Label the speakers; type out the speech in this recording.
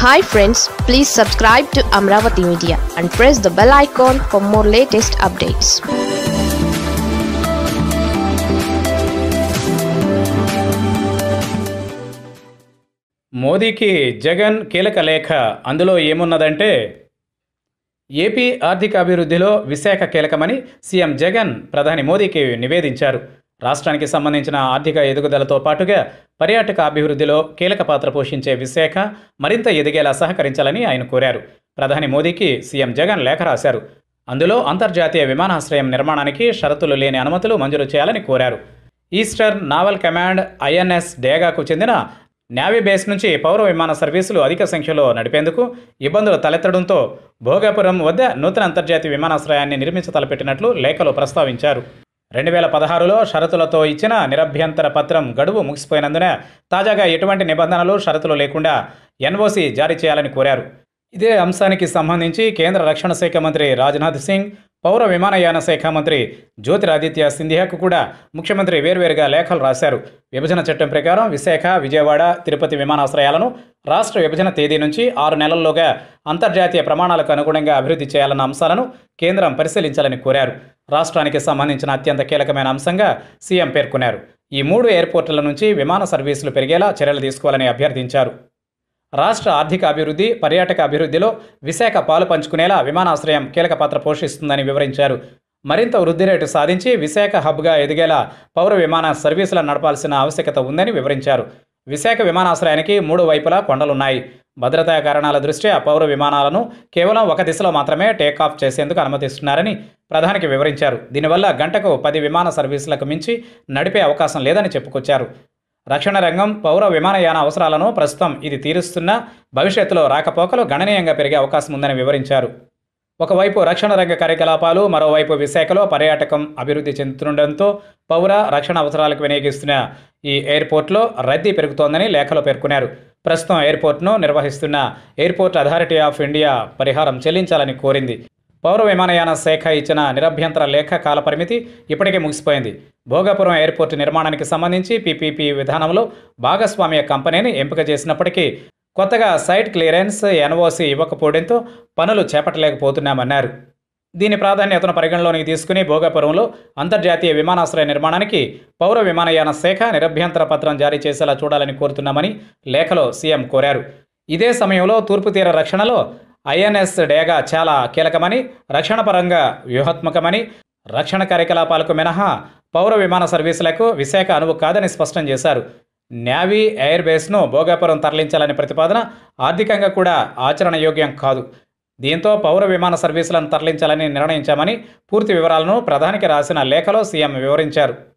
Speaker 1: hi friends please subscribe to Amaravati media and press the bell icon for more latest updates
Speaker 2: మోదీకి జగన్ కీలక లేఖ అందులో ఏమున్నదంటే AP ఆర్థిక అభివృద్ధిలో విశాఖ కీలకమని సీఎం జగన్ ప్రధాని మోదీకి నివేదించారు రాష్ట్రానికి సంబంధించిన ఆర్థిక ఎదుగుదలతో పాటుగా పర్యాటక అభివృద్ధిలో కీలక పాత్ర పోషించే విశాఖ మరింత ఎదిగేలా సహకరించాలని ఆయన కోరారు ప్రధాని మోదీకి సీఎం జగన్ లేఖ రాశారు అందులో అంతర్జాతీయ విమానాశ్రయం నిర్మాణానికి షరతులు లేని అనుమతులు మంజూరు చేయాలని కోరారు ఈస్టర్న్ నావల్ కమాండ్ ఐఎన్ఎస్ డేగాకు చెందిన నేవీ బేస్ నుంచి పౌర విమాన సర్వీసులు అధిక సంఖ్యలో నడిపేందుకు ఇబ్బందులు తలెత్తడంతో భోగాపురం వద్ద నూతన అంతర్జాతీయ విమానాశ్రయాన్ని నిర్మించ తలపెట్టినట్లు లేఖలో ప్రస్తావించారు రెండు వేల పదహారులో షరతులతో ఇచ్చిన నిరభ్యంతర పత్రం గడువు ముగిసిపోయినందున తాజాగా ఎటువంటి నిబంధనలు షరతులు లేకుండా ఎన్ఓసి జారీ చేయాలని కోరారు ఇదే అంశానికి సంబంధించి కేంద్ర రక్షణ శాఖ మంత్రి రాజ్నాథ్ సింగ్ పౌర విమానయాన శాఖ మంత్రి జ్యోతిరాదిత్య సింధియాకు కూడా ముఖ్యమంత్రి వేర్వేరుగా లేఖలు రాశారు విభజన చట్టం ప్రకారం విశాఖ విజయవాడ తిరుపతి విమానాశ్రయాలను రాష్ట్ర విభజన తేదీ నుంచి ఆరు నెలల్లోగా అంతర్జాతీయ ప్రమాణాలకు అనుగుణంగా అభివృద్ధి చేయాలన్న అంశాలను కేంద్రం పరిశీలించాలని కోరారు రాష్ట్రానికి సంబంధించిన అత్యంత కీలకమైన అంశంగా సీఎం పేర్కొన్నారు ఈ మూడు ఎయిర్పోర్టుల నుంచి విమాన సర్వీసులు పెరిగేలా చర్యలు తీసుకోవాలని అభ్యర్థించారు రాష్ట్ర ఆర్థిక అభివృద్ధి పర్యాటక అభివృద్ధిలో విశాఖ పాలు పంచుకునేలా విమానాశ్రయం కీలక పాత్ర పోషిస్తుందని వివరించారు మరింత వృద్ధి రేటు సాధించి విశాఖ హబ్గా ఎదిగేలా పౌర విమాన సర్వీసులను నడపాల్సిన ఆవశ్యకత ఉందని వివరించారు విశాఖ విమానాశ్రయానికి మూడు వైపులా కొండలున్నాయి భద్రతా కారణాల దృష్ట్యా పౌర విమానాలను కేవలం ఒక దిశలో మాత్రమే టేకాఫ్ చేసేందుకు అనుమతిస్తున్నారని ప్రధానికి వివరించారు దీనివల్ల గంటకు పది విమాన సర్వీసులకు మించి నడిపే అవకాశం లేదని చెప్పుకొచ్చారు రక్షణ రంగం పౌర విమానయాన అవసరాలను ప్రస్తుతం ఇది తీరుస్తున్నా భవిష్యత్తులో రాకపోకలు గణనీయంగా పెరిగే అవకాశం ఉందని వివరించారు ఒకవైపు రక్షణ రంగ కార్యకలాపాలు మరోవైపు విశాఖలో పర్యాటకం అభివృద్ధి చెందుతుండటంతో పౌర రక్షణ అవసరాలకు వినియోగిస్తున్న ఈ ఎయిర్పోర్ట్లో రద్దీ పెరుగుతోందని లేఖలో పేర్కొన్నారు ప్రస్తుతం ఎయిర్పోర్ట్ను నిర్వహిస్తున్న ఎయిర్పోర్ట్ అథారిటీ ఆఫ్ ఇండియా పరిహారం చెల్లించాలని కోరింది పౌర విమానయాన శాఖ ఇచ్చిన నిరభ్యంతర లేఖ కాలపరిమితి ఇప్పటికే ముగిసిపోయింది భోగాపురం ఎయిర్పోర్టు నిర్మాణానికి సంబంధించి పీపీపీ విధానంలో భాగస్వామ్య కంపెనీని ఎంపిక చేసినప్పటికీ కొత్తగా సైట్ క్లియరెన్స్ ఎన్ఓసి ఇవ్వకపోవడంతో పనులు చేపట్టలేకపోతున్నామన్నారు దీని ప్రాధాన్యతను పరిగణలోనికి తీసుకుని భోగాపురంలో అంతర్జాతీయ విమానాశ్రయ నిర్మాణానికి పౌర విమానయాన శాఖ నిరభ్యంతర పత్రం జారీ చేసేలా చూడాలని కోరుతున్నామని లేఖలో సీఎం కోరారు ఇదే సమయంలో తూర్పు తీర రక్షణలో ఐఎన్ఎస్ డేగా చాలా కీలకమని రక్షణ పరంగా వ్యూహాత్మకమని రక్షణ కార్యకలాపాలకు మినహా పౌర విమాన సర్వీసులకు విశాఖ అనువు కాదని స్పష్టం చేశారు నేవీ ఎయిర్ బేస్ను భోగాపురం తరలించాలనే ప్రతిపాదన ఆర్థికంగా కూడా ఆచరణయోగ్యం కాదు దీంతో పౌర విమాన సర్వీసులను తరలించాలని నిర్ణయించామని పూర్తి వివరాలను ప్రధానికి రాసిన లేఖలో సీఎం వివరించారు